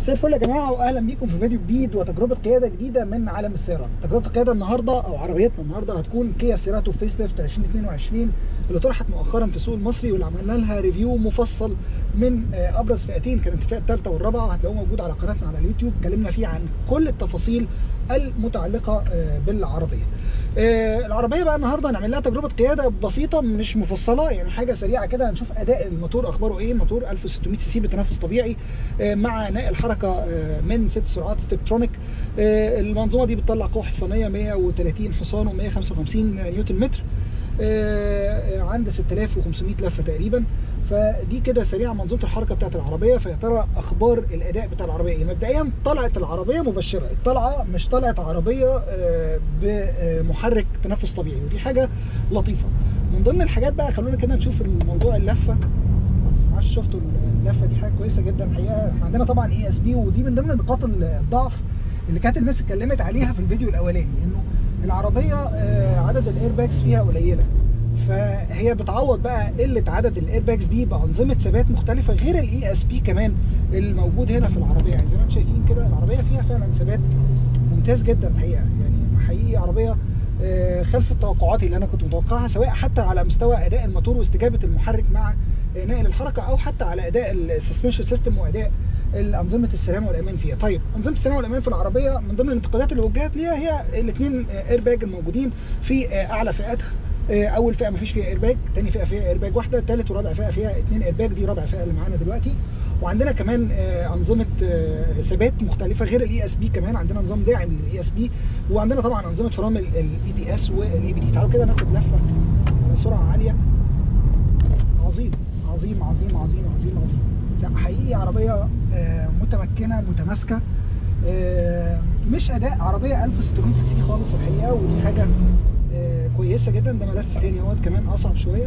مساء الفل يا جماعه واهلا بيكم في فيديو جديد وتجربه قياده جديده من عالم السيارات تجربه القياده النهارده او عربيتنا النهارده هتكون كيا سيراتو فيس ليفت 2022 اللي طرحت مؤخرا في السوق المصري واللي عملنا لها ريفيو مفصل من ابرز فئتين كانت الفئه الثالثه والرابعه هتلاقوه موجود على قناتنا على اليوتيوب اتكلمنا فيه عن كل التفاصيل المتعلقه بالعربيه العربيه بقى النهارده هنعمل لها تجربه قياده بسيطه مش مفصله يعني حاجه سريعه كده هنشوف اداء الموتور اخباره ايه موتور 1600 سي سي بتنافس طبيعي مع نقل حركه من ست سرعات ستيبترونيك المنظومه دي بتطلع قوه حصانيه 130 حصان و155 نيوتن متر عند 6500 لفه تقريبا فدي كده سريعه منظومه الحركه بتاعت العربيه فيا ترى اخبار الاداء بتاع العربيه ايه مبدئيا طلعت العربيه مبشره الطلعه مش طلعت عربيه بمحرك تنفس طبيعي ودي حاجه لطيفه من ضمن الحاجات بقى خلونا كده نشوف الموضوع اللفه معرفش شفتوا اللفه دي حاجه كويسه جدا الحقيقه احنا عندنا طبعا اي اس بي ودي من ضمن نقاط الضعف اللي كانت الناس اتكلمت عليها في الفيديو الاولاني انه العربيه عدد الايرباكس فيها قليله فهي بتعوض بقى قله عدد الايرباكس دي بانظمه ثبات مختلفه غير الاي اس بي كمان الموجود هنا في العربيه يعني زي ما انتم شايفين كده العربيه فيها فعلا ثبات ممتاز جدا الحقيقه يعني حقيقي عربيه خلف التوقعات اللي انا كنت متوقعها سواء حتى على مستوى اداء الموتور واستجابه المحرك مع نقل الحركه او حتى على اداء السسبنشن سيستم واداء انظمه السلامه والامان فيها طيب انظمه السلامه والامان في العربيه من ضمن الانتقادات اللي وجهت ليها هي الاثنين ايرباج الموجودين في اعلى فئاتها اول فئه ما فيش فيها ايرباج ثاني فئه فيها ايرباج واحده ثالث ورابع فئه فيها اثنين ايرباج دي رابع فئه اللي معانا دلوقتي وعندنا كمان انظمه ثبات مختلفه غير الاي اس بي كمان عندنا نظام داعم للاي اس بي وعندنا طبعا انظمه فرامل الاي بي اس والاي بي دي تعالوا كده ناخد لفه على سرعه عاليه عظيم عظيم عظيم عظيم عظيم عظيم لا حقيقي عربيه متمكنه متماسكه مش اداء عربيه 1600 سي سي خالص الحقيقه ودي حاجه كويسه جدا ده ملف تاني اهوت كمان اصعب شويه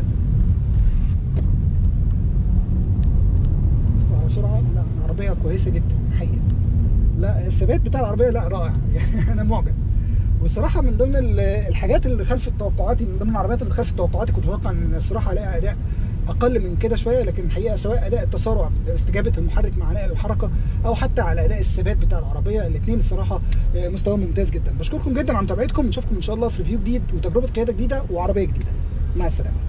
على سرعه لا عربيه كويسه جدا حقيقه لا الثبات بتاع العربيه لا رائع يعني انا معجب والصراحه من ضمن الحاجات اللي خلف توقعاتي من ضمن العربيات اللي خلف توقعاتي كنت متوقع ان الصراحه الاقي اداء اقل من كده شويه لكن الحقيقه سواء اداء التسارع استجابه المحرك مع نقل الحركه او حتى على اداء الثبات بتاع العربيه الاثنين الصراحه مستوى ممتاز جدا بشكركم جدا على متابعتكم نشوفكم ان شاء الله في ريفيو جديد وتجربه قياده جديده وعربيه جديده مع السلامه